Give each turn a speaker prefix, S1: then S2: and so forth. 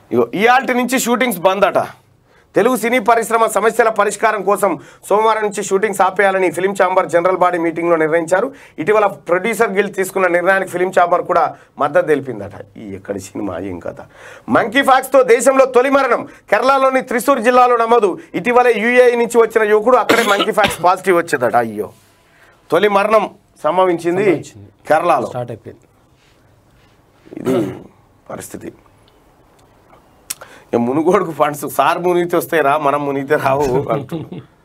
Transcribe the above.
S1: ఇగో ఇయాల్టి నుంచి షూటింగ్స్ బంద్ అట తెలుగు సినీ పరిశ్రమ సమస్యల పరిష్కారం కోసం సోమవారం నుంచి షూటింగ్స్ ఆపేయాలని ఫిలిం ఛాంబర్ జనరల్ బాడీ మీటింగ్లో నిర్ణయించారు ఇటీవల ప్రొడ్యూసర్ గిల్డ్ తీసుకున్న నిర్ణయానికి ఫిలిం ఛాంబర్ కూడా మద్దతు తెలిపిందట ఈ ఎక్కడి సినిమా ఏం కథ మంకీ ఫాక్స్తో దేశంలో తొలి మరణం కేరళలోని త్రిశూర్ జిల్లాలో నమోదు ఇటీవల యూఏఈ నుంచి వచ్చిన యువకుడు అక్కడే మంకీ ఫాక్స్ పాజిటివ్ వచ్చిందట అయ్యో తొలి మరణం సంభవించింది
S2: సంభవించింది.
S1: కేరళలో
S2: స్టార్ట్ అయిపోయింది
S1: ఇది పరిస్థితి ఇక మునుగోడుకు ఫండ్స్ సార్ మునిగితే వస్తాయి రా మనం మునిగితే రావు అంటున్నాం